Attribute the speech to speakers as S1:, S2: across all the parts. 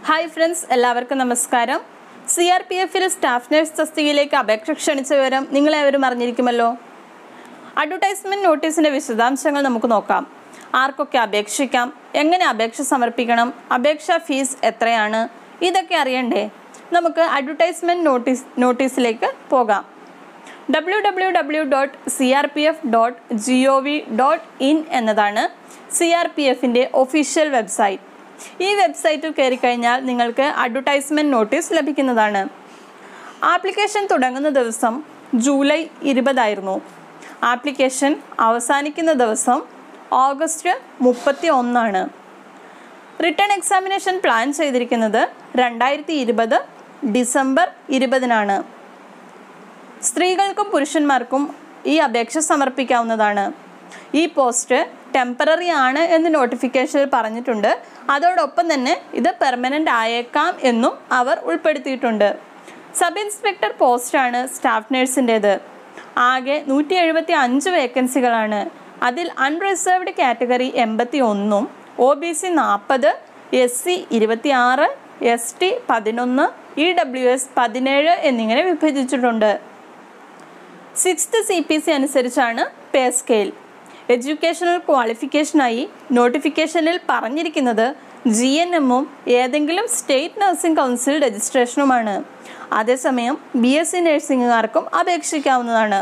S1: hi friends എല്ലാവർക്കും നമസ്കാരം C R P എഫിൽ സ്റ്റാഫ് നഴ്സ് തസ്തികയിലേക്ക് അപേക്ഷ ക്ഷണിച്ച വിവരം നിങ്ങളേവരും അറിഞ്ഞിരിക്കുമല്ലോ അഡ്വർടൈസ്മെൻറ്റ് നോട്ടീസിൻ്റെ വിശദാംശങ്ങൾ നമുക്ക് നോക്കാം ആർക്കൊക്കെ അപേക്ഷിക്കാം എങ്ങനെ അപേക്ഷ സമർപ്പിക്കണം അപേക്ഷാ ഫീസ് എത്രയാണ് ഇതൊക്കെ അറിയണ്ടേ നമുക്ക് അഡ്വർടൈസ്മെൻറ്റ് നോട്ടീസ് നോട്ടീസിലേക്ക് പോകാം W W W dot C R P F dot G O V dot in എന്നതാണ് സി ആർ പി എഫിൻ്റെ ഒഫീഷ്യൽ വെബ്സൈറ്റ് ഈ വെബ്സൈറ്റിൽ കയറി കഴിഞ്ഞാൽ നിങ്ങൾക്ക് അഡ്വർടൈസ്മെൻറ്റ് നോട്ടീസ് ലഭിക്കുന്നതാണ് ആപ്ലിക്കേഷൻ തുടങ്ങുന്ന ദിവസം ജൂലൈ ഇരുപതായിരുന്നു ആപ്ലിക്കേഷൻ അവസാനിക്കുന്ന ദിവസം ഓഗസ്റ്റ് മുപ്പത്തി ഒന്നാണ് റിട്ടേൺ എക്സാമിനേഷൻ പ്ലാൻ ചെയ്തിരിക്കുന്നത് രണ്ടായിരത്തി ഇരുപത് ഡിസംബർ ഇരുപതിനാണ് സ്ത്രീകൾക്കും പുരുഷന്മാർക്കും ഈ അപേക്ഷ സമർപ്പിക്കാവുന്നതാണ് ഈ പോസ്റ്റ് ടെമ്പററി ആണ് എന്ന് നോട്ടിഫിക്കേഷനിൽ പറഞ്ഞിട്ടുണ്ട് അതോടൊപ്പം തന്നെ ഇത് പെർമനൻ്റ് ആയേക്കാം എന്നും അവർ ഉൾപ്പെടുത്തിയിട്ടുണ്ട് സബ് ഇൻസ്പെക്ടർ പോസ്റ്റാണ് സ്റ്റാഫ് നഴ്സിൻ്റേത് ആകെ നൂറ്റി എഴുപത്തി അഞ്ച് വേക്കൻസികളാണ് അതിൽ അൺറിസർവ്ഡ് കാറ്റഗറി എൺപത്തി ഒന്നും ഒ ബി സി നാൽപ്പത് എസ് സി ഇരുപത്തി ആറ് എസ് ടി പതിനൊന്ന് ഇ ഡബ്ല്യു എസ് പതിനേഴ് എന്നിങ്ങനെ വിഭജിച്ചിട്ടുണ്ട് സിക്സ്ത് സി പി സി അനുസരിച്ചാണ് പേ സ്കെയിൽ എഡ്യൂക്കേഷണൽ ക്വാളിഫിക്കേഷനായി നോട്ടിഫിക്കേഷനിൽ പറഞ്ഞിരിക്കുന്നത് ജി എൻ എമ്മും ഏതെങ്കിലും സ്റ്റേറ്റ് നഴ്സിംഗ് കൗൺസിൽ രജിസ്ട്രേഷനുമാണ് അതേസമയം ബി എസ് സി നഴ്സിംഗുകാർക്കും അപേക്ഷിക്കാവുന്നതാണ്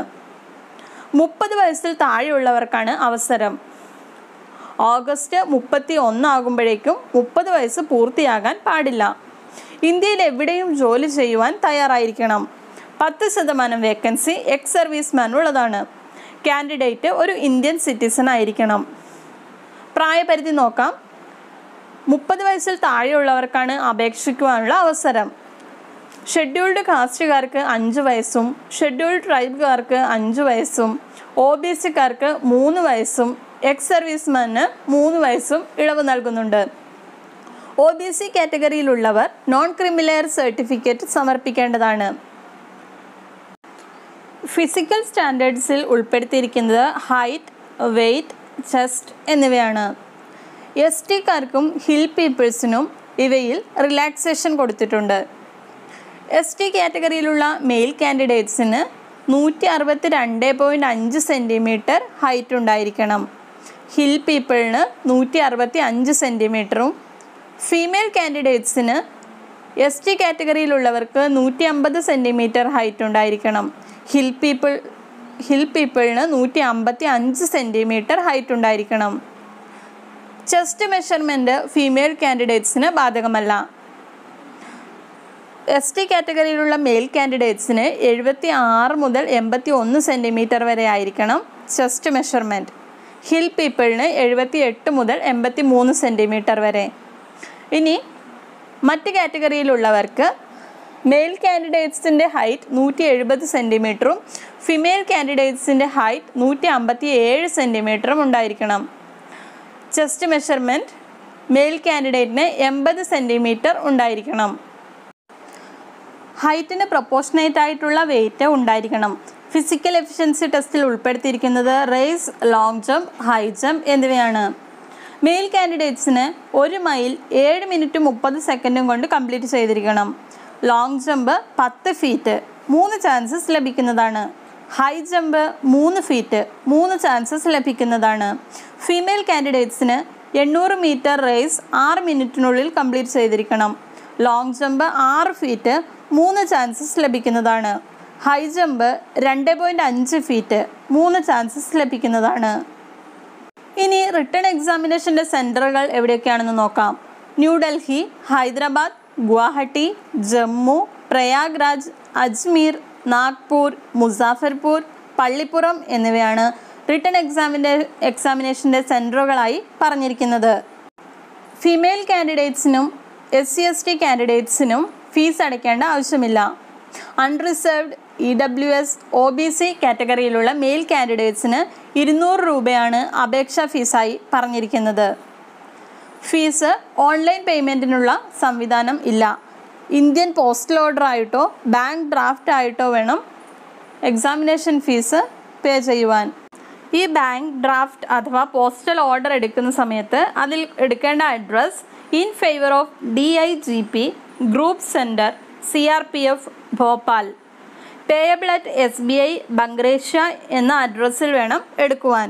S1: മുപ്പത് വയസ്സിൽ താഴെയുള്ളവർക്കാണ് അവസരം ഓഗസ്റ്റ് മുപ്പത്തി ഒന്നാകുമ്പോഴേക്കും മുപ്പത് വയസ്സ് പൂർത്തിയാകാൻ പാടില്ല ഇന്ത്യയിൽ എവിടെയും ജോലി ചെയ്യുവാൻ തയ്യാറായിരിക്കണം പത്ത് ശതമാനം വേക്കൻസി എക്സ് സർവീസ്മാൻ ഉള്ളതാണ് കാൻഡിഡേറ്റ് ഒരു ഇന്ത്യൻ സിറ്റിസൺ ആയിരിക്കണം പ്രായപരിധി നോക്കാം മുപ്പത് വയസ്സിൽ താഴെയുള്ളവർക്കാണ് അപേക്ഷിക്കുവാനുള്ള അവസരം ഷെഡ്യൂൾഡ് കാസ്റ്റുകാർക്ക് അഞ്ച് വയസ്സും ഷെഡ്യൂൾഡ് ട്രൈബുകാർക്ക് അഞ്ച് വയസ്സും ഒ ബി സിക്കാർക്ക് മൂന്ന് വയസ്സും എക്സ് സർവീസ്മാന് മൂന്ന് വയസ്സും ഇളവ് നൽകുന്നുണ്ട് ഒ ബി സി കാറ്റഗറിയിലുള്ളവർ നോൺ ക്രിമിലെയർ സർട്ടിഫിക്കറ്റ് സമർപ്പിക്കേണ്ടതാണ് ഫിസിക്കൽ സ്റ്റാൻഡേർഡ്സിൽ ഉൾപ്പെടുത്തിയിരിക്കുന്നത് ഹൈറ്റ് വെയ്റ്റ് ചെസ്റ്റ് എന്നിവയാണ് എസ് ടിക്കാർക്കും ഹിൽ പീപ്പിൾസിനും ഇവയിൽ റിലാക്സേഷൻ കൊടുത്തിട്ടുണ്ട് എസ് ടി കാറ്റഗറിയിലുള്ള മെയിൽ കാൻഡിഡേറ്റ്സിന് നൂറ്റി അറുപത്തി രണ്ട് പോയിൻറ്റ് അഞ്ച് സെൻറ്റിമീറ്റർ ഹൈറ്റ് ഉണ്ടായിരിക്കണം ഹിൽ പീപ്പിളിന് നൂറ്റി അറുപത്തി അഞ്ച് സെൻറ്റിമീറ്ററും ഫീമെയിൽ കാൻഡിഡേറ്റ്സിന് എസ് ടി കാറ്റഗറിയിലുള്ളവർക്ക് നൂറ്റി അമ്പത് സെൻറ്റിമീറ്റർ ഹൈറ്റ് ഉണ്ടായിരിക്കണം ഹിൽ പീപ്പിൾ ഹിൽ പീപ്പിളിന് നൂറ്റി അമ്പത്തി അഞ്ച് സെൻറ്റിമീറ്റർ ഹൈറ്റ് ഉണ്ടായിരിക്കണം ചെസ്റ്റ് മെഷർമെൻറ്റ് ഫീമെയിൽ കാൻഡിഡേറ്റ്സിന് ബാധകമല്ല എസ് ടി കാറ്റഗറിയിലുള്ള മെയിൽ കാൻഡിഡേറ്റ്സിന് എഴുപത്തി ആറ് മുതൽ എൺപത്തി ഒന്ന് സെൻറ്റിമീറ്റർ വരെ ആയിരിക്കണം ചെസ്റ്റ് മെഷർമെൻറ്റ് ഹിൽ പീപ്പിളിന് എഴുപത്തി എട്ട് മുതൽ എൺപത്തി മൂന്ന് സെൻറ്റിമീറ്റർ വരെ ഇനി മറ്റ് കാറ്റഗറിയിലുള്ളവർക്ക് മെയിൽ കാൻഡിഡേറ്റ്സിൻ്റെ ഹൈറ്റ് നൂറ്റി എഴുപത് സെൻറ്റിമീറ്ററും ഫിമെയിൽ കാൻഡിഡേറ്റ്സിൻ്റെ ഹൈറ്റ് നൂറ്റി അമ്പത്തി ഏഴ് സെൻറ്റിമീറ്ററും ഉണ്ടായിരിക്കണം ചെസ്റ്റ് മെഷർമെൻറ്റ് മെയിൽ കാൻഡിഡേറ്റിന് എൺപത് സെൻറ്റിമീറ്റർ ഉണ്ടായിരിക്കണം ഹൈറ്റിന് പ്രൊപ്പോർഷനേറ്റ് ആയിട്ടുള്ള വെയിറ്റ് ഉണ്ടായിരിക്കണം ഫിസിക്കൽ എഫിഷ്യൻസി ടെസ്റ്റിൽ ഉൾപ്പെടുത്തിയിരിക്കുന്നത് race long jump high jump എന്നിവയാണ് മെയിൽ കാൻഡിഡേറ്റ്സിന് ഒരു മൈൽ ഏഴ് മിനിറ്റ് മുപ്പത് സെക്കൻഡും കൊണ്ട് കംപ്ലീറ്റ് ചെയ്തിരിക്കണം ലോങ് ജമ്പ് പത്ത് ഫീറ്റ് മൂന്ന് ചാൻസസ് ലഭിക്കുന്നതാണ് ഹൈ ജമ്പ് മൂന്ന് ഫീറ്റ് മൂന്ന് ചാൻസസ് ലഭിക്കുന്നതാണ് ഫീമെയിൽ കാൻഡിഡേറ്റ്സിന് എണ്ണൂറ് മീറ്റർ റേസ് ആറ് മിനിറ്റിനുള്ളിൽ കംപ്ലീറ്റ് ചെയ്തിരിക്കണം ലോങ് ജമ്പ് ആറ് ഫീറ്റ് മൂന്ന് ചാൻസസ് ലഭിക്കുന്നതാണ് ഹൈ ജമ്പ് രണ്ട് പോയിൻറ്റ് അഞ്ച് ഫീറ്റ് മൂന്ന് ചാൻസസ് ലഭിക്കുന്നതാണ് ഇനി റിട്ടേൺ എക്സാമിനേഷൻ്റെ സെൻറ്ററുകൾ എവിടെയൊക്കെയാണെന്ന് നോക്കാം ന്യൂഡൽഹി ഹൈദരാബാദ് ഗുവാഹട്ടി ജമ്മു പ്രയാഗ്രാജ് അജ്മീർ നാഗ്പൂർ മുസാഫർപൂർ പള്ളിപ്പുറം എന്നിവയാണ് റിട്ടേൺ എക്സാമിൻ്റെ എക്സാമിനേഷൻ്റെ സെൻറ്ററുകളായി പറഞ്ഞിരിക്കുന്നത് ഫീമെയിൽ കാൻഡിഡേറ്റ്സിനും എസ് സി എസ് ടി കാൻഡിഡേറ്റ്സിനും ഫീസ് അടയ്ക്കേണ്ട ആവശ്യമില്ല unreserved E W S O B C കാറ്റഗറിയിലുള്ള മെയിൽ കാൻഡിഡേറ്റ്സിന് ഇരുന്നൂറ് രൂപയാണ് അപേക്ഷാ ഫീസായി പറഞ്ഞിരിക്കുന്നത് ഫീസ് ഓൺലൈൻ പേയ്മെൻറ്റിനുള്ള സംവിധാനം ഇല്ല ഇന്ത്യൻ പോസ്റ്റൽ ഓർഡർ ആയിട്ടോ ബാങ്ക് ഡ്രാഫ്റ്റ് ആയിട്ടോ വേണം എക്സാമിനേഷൻ ഫീസ് പേ ചെയ്യുവാൻ ഈ ബാങ്ക് ഡ്രാഫ്റ്റ് അഥവാ പോസ്റ്റൽ ഓർഡർ എടുക്കുന്ന സമയത്ത് അതിൽ എടുക്കേണ്ട address in favour of D I G P group centre C R P F Bhopal payable at S B I Bangrasia എന്ന അഡ്രസ്സിൽ വേണം എടുക്കുവാൻ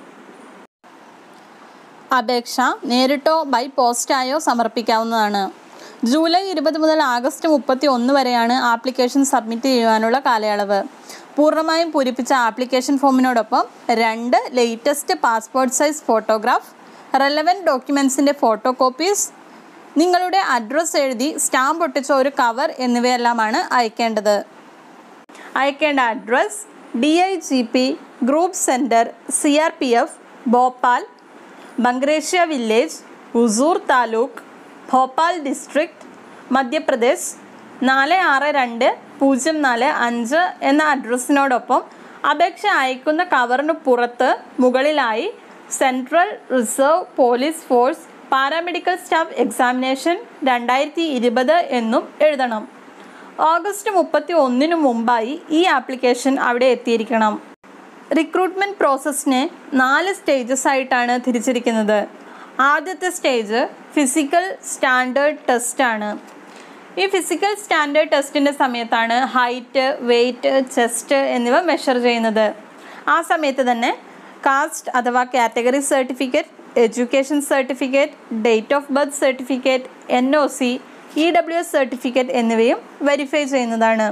S1: അപേക്ഷ നേരിട്ടോ ബൈ പോസ്റ്റായോ സമർപ്പിക്കാവുന്നതാണ് ജൂലൈ ഇരുപത് മുതൽ ആഗസ്റ്റ് മുപ്പത്തി ഒന്ന് വരെയാണ് ആപ്ലിക്കേഷൻ സബ്മിറ്റ് ചെയ്യുവാനുള്ള കാലയളവ് പൂർണ്ണമായും പൂരിപ്പിച്ച ആപ്ലിക്കേഷൻ ഫോമിനോടൊപ്പം രണ്ട് latest passport size photograph relevant ഡോക്യുമെൻസിൻ്റെ ഫോട്ടോ കോപ്പീസ് നിങ്ങളുടെ അഡ്രസ്സ് എഴുതി സ്റ്റാമ്പ് ഒട്ടിച്ച ഒരു കവർ എന്നിവയെല്ലാമാണ് അയക്കേണ്ടത് അയക്കേണ്ട address D I G P group centre C R P F Bhopal Bangrasia village Huzur taluk Bhopal district Madhya Pradesh നാല് ആറ് രണ്ട് പൂജ്യം നാല് അഞ്ച് എന്ന അഡ്രസ്സിനോടൊപ്പം അപേക്ഷ അയക്കുന്ന കവറിന് പുറത്ത് മുകളിലായി central reserve police force paramedical staff examination രണ്ടായിരത്തി ഇരുപത് എന്നും എഴുതണം ഓഗസ്റ്റ് മുപ്പത്തി ഒന്നിനു മുമ്പായി ഈ ആപ്ലിക്കേഷൻ അവിടെ എത്തിയിരിക്കണം റിക്രൂട്ട്മെൻറ്റ് പ്രോസസ്സിനെ നാല് സ്റ്റേജസ് ആയിട്ടാണ് തിരിച്ചിരിക്കുന്നത് ആദ്യത്തെ സ്റ്റേജ് ഫിസിക്കൽ സ്റ്റാൻഡേർഡ് ടെസ്റ്റ് ആണ് ഈ ഫിസിക്കൽ സ്റ്റാൻഡേർഡ് ടെസ്റ്റിൻ്റെ സമയത്താണ് ഹൈറ്റ് വെയ്റ്റ് ചെസ്റ്റ് എന്നിവ മെഷർ ചെയ്യുന്നത് ആ സമയത്ത് തന്നെ കാസ്റ്റ് അഥവാ category certificate education certificate date of birth certificate N O C E W S certificate എന്നിവയും വെരിഫൈ ചെയ്യുന്നതാണ്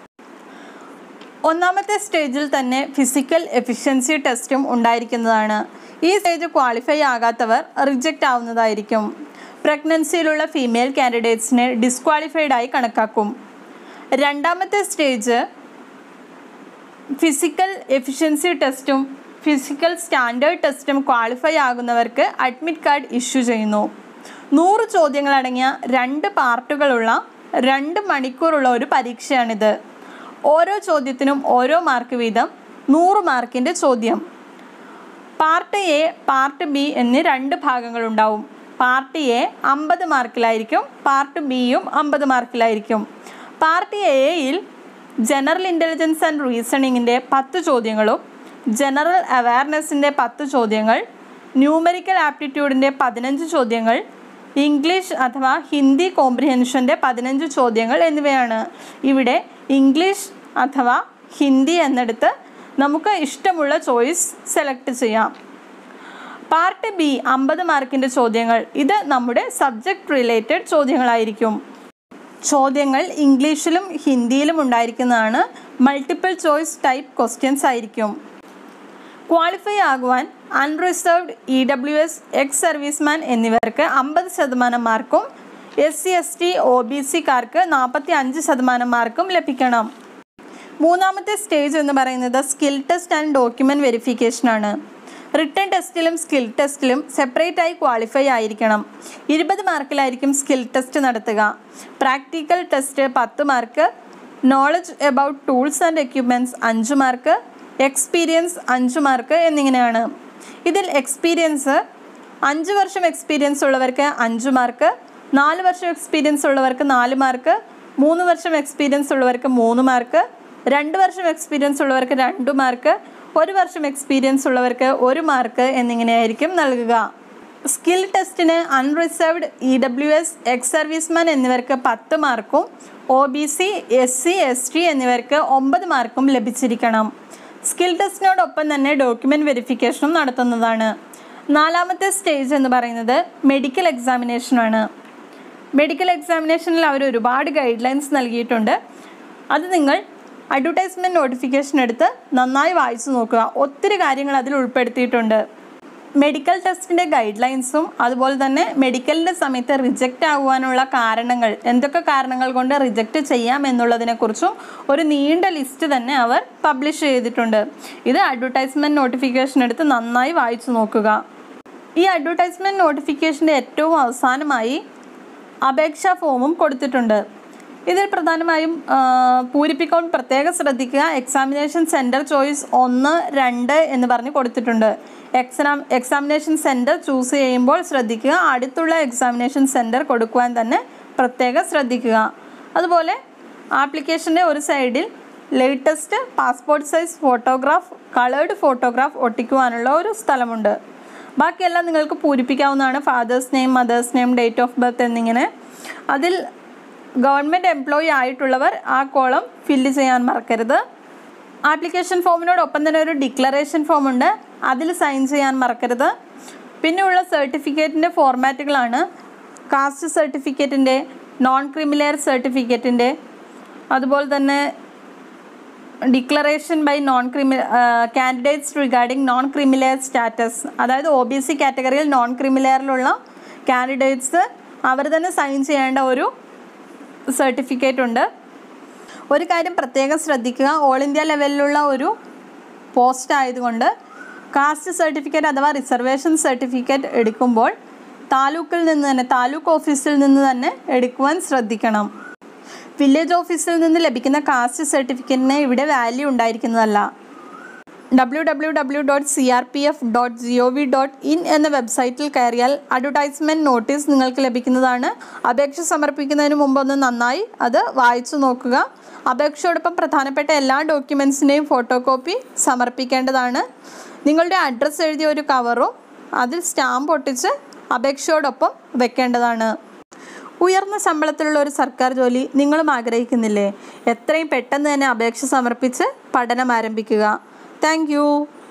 S1: ഒന്നാമത്തെ സ്റ്റേജിൽ തന്നെ ഫിസിക്കൽ എഫിഷ്യൻസി ടെസ്റ്റും ഉണ്ടായിരിക്കുന്നതാണ് ഈ സ്റ്റേജ് ക്വാളിഫൈ ആകാത്തവർ റിജക്റ്റ് ആവുന്നതായിരിക്കും പ്രഗ്നൻസിയിലുള്ള ഫീമെയിൽ കാൻഡിഡേറ്റ്സിനെ ഡിസ്ക്വാളിഫൈഡ് ആയി കണക്കാക്കും രണ്ടാമത്തെ സ്റ്റേജ് ഫിസിക്കൽ എഫിഷ്യൻസി ടെസ്റ്റും ഫിസിക്കൽ സ്റ്റാൻഡേർഡ് ടെസ്റ്റും ക്വാളിഫൈ ആകുന്നവർക്ക് അഡ്മിറ്റ് കാർഡ് ഇഷ്യൂ ചെയ്യുന്നു നൂറ് ചോദ്യങ്ങളടങ്ങിയ രണ്ട് പാർട്ടുകളുള്ള രണ്ട് മണിക്കൂറുള്ള ഒരു പരീക്ഷയാണിത് ഓരോ ചോദ്യത്തിനും ഓരോ മാർക്ക് വീതം നൂറ് മാർക്കിൻ്റെ ചോദ്യം പാർട്ട് എ പാർട്ട് ബി എന്നീ രണ്ട് ഭാഗങ്ങളുണ്ടാവും പാർട്ട് എ അമ്പത് മാർക്കിലായിരിക്കും പാർട്ട് ബിയും അമ്പത് മാർക്കിലായിരിക്കും പാർട്ട് എയിൽ ജനറൽ ഇൻ്റലിജൻസ് ആൻഡ് റീസണിങ്ങിൻ്റെ പത്ത് ചോദ്യങ്ങളും ജനറൽ അവയർനെസ്സിൻ്റെ പത്ത് ചോദ്യങ്ങൾ ന്യൂമറിക്കൽ ആപ്റ്റിറ്റ്യൂഡിൻ്റെ പതിനഞ്ച് ചോദ്യങ്ങൾ ഇംഗ്ലീഷ് അഥവാ ഹിന്ദി കോംപ്രിഹെൻഷൻ്റെ പതിനഞ്ച് ചോദ്യങ്ങൾ എന്നിവയാണ് ഇവിടെ ഇംഗ്ലീഷ് അഥവാ ഹിന്ദി എന്നെടുത്ത് നമുക്ക് ഇഷ്ടമുള്ള ചോയ്സ് സെലക്ട് ചെയ്യാം പാർട്ട് ബി അമ്പത് മാർക്കിൻ്റെ ചോദ്യങ്ങൾ ഇത് നമ്മുടെ സബ്ജക്റ്റ് റിലേറ്റഡ് ചോദ്യങ്ങളായിരിക്കും ചോദ്യങ്ങൾ ഇംഗ്ലീഷിലും ഹിന്ദിയിലും ഉണ്ടായിരിക്കുന്നതാണ് മൾട്ടിപ്പിൾ ചോയ്സ് ടൈപ്പ് ക്വസ്റ്റ്യൻസ് ആയിരിക്കും ക്വാളിഫൈ ആകുവാൻ unreserved E W S ex serviceman എന്നിവർക്ക് അമ്പത് ശതമാനം മാർക്കും S C S T O B സിക്കാർക്ക് നാൽപ്പത്തി അഞ്ച് ശതമാനം മാർക്കും ലഭിക്കണം മൂന്നാമത്തെ സ്റ്റേജ് എന്ന് പറയുന്നത് skill test and document verification ആണ് റിട്ടേൺ ടെസ്റ്റിലും സ്കിൽ ടെസ്റ്റിലും സെപ്പറേറ്റ് ആയി ക്വാളിഫൈ ആയിരിക്കണം ഇരുപത് മാർക്കിലായിരിക്കും സ്കിൽ ടെസ്റ്റ് നടത്തുക പ്രാക്ടിക്കൽ ടെസ്റ്റ് പത്ത് mark knowledge about tools and equipments അഞ്ച് മാർക്ക് എക്സ്പീരിയൻസ് അഞ്ച് മാർക്ക് എന്നിങ്ങനെയാണ് ഇതിൽ എക്സ്പീരിയൻസ് അഞ്ച് വർഷം എക്സ്പീരിയൻസ് ഉള്ളവർക്ക് അഞ്ച് മാർക്ക് നാല് വർഷം എക്സ്പീരിയൻസ് ഉള്ളവർക്ക് നാല് മാർക്ക് മൂന്ന് വർഷം എക്സ്പീരിയൻസ് ഉള്ളവർക്ക് മൂന്ന് മാർക്ക് രണ്ട് വർഷം എക്സ്പീരിയൻസ് ഉള്ളവർക്ക് രണ്ട് മാർക്ക് ഒരു വർഷം എക്സ്പീരിയൻസ് ഉള്ളവർക്ക് ഒരു മാർക്ക് എന്നിങ്ങനെയായിരിക്കും നൽകുക സ്കിൽ ടെസ്റ്റിന് unreserved E W S ex serviceman എന്നിവർക്ക് പത്ത് മാർക്കും O B C S C S T എന്നിവർക്ക് ഒമ്പത് മാർക്കും ലഭിച്ചിരിക്കണം സ്കിൽ ടെസ്റ്റിനോടൊപ്പം തന്നെ ഡോക്യുമെൻറ്റ് വെരിഫിക്കേഷനും നടത്തുന്നതാണ് നാലാമത്തെ സ്റ്റേജ് എന്ന് പറയുന്നത് മെഡിക്കൽ എക്സാമിനേഷനാണ് മെഡിക്കൽ എക്സാമിനേഷനിൽ അവർ ഒരുപാട് ഗൈഡ് ലൈൻസ് നൽകിയിട്ടുണ്ട് അത് നിങ്ങൾ അഡ്വർടൈസ്മെൻറ്റ് നോട്ടിഫിക്കേഷൻ എടുത്ത് നന്നായി വായിച്ചു നോക്കുക ഒത്തിരി കാര്യങ്ങൾ അതിൽ ഉൾപ്പെടുത്തിയിട്ടുണ്ട് മെഡിക്കൽ ടെസ്റ്റിൻ്റെ ഗൈഡ് ലൈൻസും അതുപോലെ തന്നെ മെഡിക്കലിൻ്റെ സമയത്ത് റിജക്റ്റ് ആകുവാനുള്ള കാരണങ്ങൾ എന്തൊക്കെ കാരണങ്ങൾ കൊണ്ട് റിജക്റ്റ് ചെയ്യാം എന്നുള്ളതിനെക്കുറിച്ചും ഒരു നീണ്ട ലിസ്റ്റ് തന്നെ അവർ പബ്ലിഷ് ചെയ്തിട്ടുണ്ട് ഇത് അഡ്വർടൈസ്മെൻറ്റ് നോട്ടിഫിക്കേഷൻ എടുത്ത് നന്നായി വായിച്ചു നോക്കുക ഈ അഡ്വർടൈസ്മെൻറ്റ് നോട്ടിഫിക്കേഷൻ്റെ ഏറ്റവും അവസാനമായി അപേക്ഷാ ഫോമും കൊടുത്തിട്ടുണ്ട് ഇതിൽ പ്രധാനമായും ആ, പൂരിപ്പിക്കാൻ പ്രത്യേകം ശ്രദ്ധിക്കുക എക്സാമിനേഷൻ സെൻറ്റർ ചോയ്സ് ഒന്ന് രണ്ട് എന്ന് പറഞ്ഞ് കൊടുത്തിട്ടുണ്ട് എക്സാം എക്സാമിനേഷൻ സെൻറ്റർ ചൂസ് ചെയ്യുമ്പോൾ ശ്രദ്ധിക്കുക അടുത്തുള്ള എക്സാമിനേഷൻ സെൻറ്റർ കൊടുക്കുവാൻ തന്നെ പ്രത്യേകം ശ്രദ്ധിക്കുക അതുപോലെ ആപ്ലിക്കേഷൻ്റെ ഒരു സൈഡിൽ latest passport size photograph coloured photograph ഒട്ടിക്കുവാനുള്ള ഒരു സ്ഥലമുണ്ട് ബാക്കിയെല്ലാം നിങ്ങൾക്ക് പൂരിപ്പിക്കാവുന്നതാണ് father's name mother's name date of birth എന്നിങ്ങനെ അതിൽ ഗവൺമെൻറ് എംപ്ലോയി ആയിട്ടുള്ളവർ ആ കോളം ഫില്ല് ചെയ്യാൻ മറക്കരുത് ആപ്ലിക്കേഷൻ ഫോമിനോടൊപ്പം തന്നെ ഒരു ഡിക്ലറേഷൻ ഫോം ഉണ്ട് അതിൽ സൈൻ ചെയ്യാൻ മറക്കരുത് പിന്നെ ഉള്ള സർട്ടിഫിക്കറ്റിൻ്റെ ഫോർമാറ്റുകളാണ് കാസ്റ്റ് സർട്ടിഫിക്കറ്റിൻ്റെ നോൺ ക്രിമിലെയർ സർട്ടിഫിക്കറ്റിൻ്റെ അതുപോലെ തന്നെ declaration by non creamy candidates regarding non creamy layer status അതായത് ഒ ബി സി കാറ്റഗറിയിൽ നോൺ ക്രിമിലെയറിലുള്ള കാൻഡിഡേറ്റ്സ് അവർ തന്നെ സൈൻ ചെയ്യേണ്ട ഒരു സർട്ടിഫിക്കറ്റ് ഉണ്ട് ഒരു കാര്യം പ്രത്യേകം ശ്രദ്ധിക്കുക ഓൾ ഇന്ത്യ ലെവലിലുള്ള ഒരു പോസ്റ്റ് ആയതുകൊണ്ട് കാസ്റ്റ് സർട്ടിഫിക്കറ്റ് അഥവാ റിസർവേഷൻ സർട്ടിഫിക്കറ്റ് എടുക്കുമ്പോൾ താലൂക്കിൽ നിന്ന് തന്നെ താലൂക്ക് ഓഫീസിൽ നിന്ന് തന്നെ എടുക്കുവാൻ ശ്രദ്ധിക്കണം വില്ലേജ് ഓഫീസിൽ നിന്ന് ലഭിക്കുന്ന കാസ്റ്റ് സർട്ടിഫിക്കറ്റിന് ഇവിടെ വാല്യൂ ഉണ്ടായിരിക്കുന്നതല്ല W W W dot C R P F dot G O V dot in എന്ന വെബ്സൈറ്റിൽ കയറിയാൽ അഡ്വർടൈസ്മെൻറ്റ് നോട്ടീസ് നിങ്ങൾക്ക് ലഭിക്കുന്നതാണ് അപേക്ഷ സമർപ്പിക്കുന്നതിന് മുമ്പ് ഒന്ന് നന്നായി അത് വായിച്ചു നോക്കുക അപേക്ഷയോടൊപ്പം പ്രധാനപ്പെട്ട എല്ലാ ഡോക്യുമെൻസിൻ്റെയും ഫോട്ടോ കോപ്പി സമർപ്പിക്കേണ്ടതാണ് നിങ്ങളുടെ അഡ്രസ്സ് എഴുതിയ ഒരു കവറും അതിൽ സ്റ്റാമ്പ് ഒട്ടിച്ച് അപേക്ഷയോടൊപ്പം വെക്കേണ്ടതാണ് ഉയർന്ന ശമ്പളത്തിലുള്ള ഒരു സർക്കാർ ജോലി നിങ്ങളും ആഗ്രഹിക്കുന്നില്ലേ എത്രയും പെട്ടെന്ന് തന്നെ അപേക്ഷ സമർപ്പിച്ച് പഠനം ആരംഭിക്കുക താങ്ക്